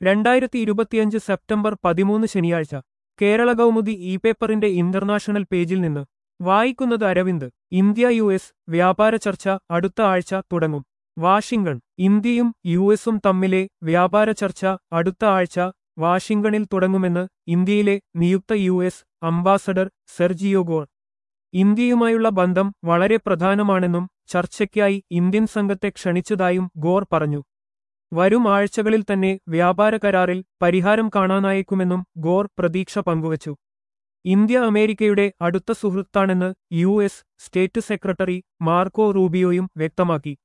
രണ്ടായിരത്തി ഇരുപത്തിയഞ്ച് സെപ്റ്റംബർ പതിമൂന്ന് ശനിയാഴ്ച കേരള കൗമുദി ഇ പേപ്പറിന്റെ ഇന്റർനാഷണൽ പേജിൽ നിന്ന് വായിക്കുന്നത് അരവിന്ദ് ഇന്ത്യ യു എസ് വ്യാപാര ചർച്ച അടുത്ത ആഴ്ച തുടങ്ങും വാഷിംഗ്ടൺ ഇന്ത്യയും യു എസും തമ്മിലെ വ്യാപാര ചർച്ച അടുത്ത ആഴ്ച വാഷിംഗ്ടണിൽ തുടങ്ങുമെന്ന് ഇന്ത്യയിലെ നിയുക്ത U S ambassador Sergio Gor ഇന്ത്യയുമായുള്ള ബന്ധം വളരെ പ്രധാനമാണെന്നും ചർച്ചയ്ക്കായി ഇന്ത്യൻ സംഘത്തെ ക്ഷണിച്ചതായും ഗോർ പറഞ്ഞു വരും ആഴ്ചകളിൽ തന്നെ വ്യാപാര കരാറിൽ പരിഹാരം കാണാനായേക്കുമെന്നും ഗോർ പ്രതീക്ഷ പങ്കുവച്ചു ഇന്ത്യ അമേരിക്കയുടെ അടുത്ത സുഹൃത്താണെന്ന് U S state secretary Marco റൂബിയോയും വ്യക്തമാക്കി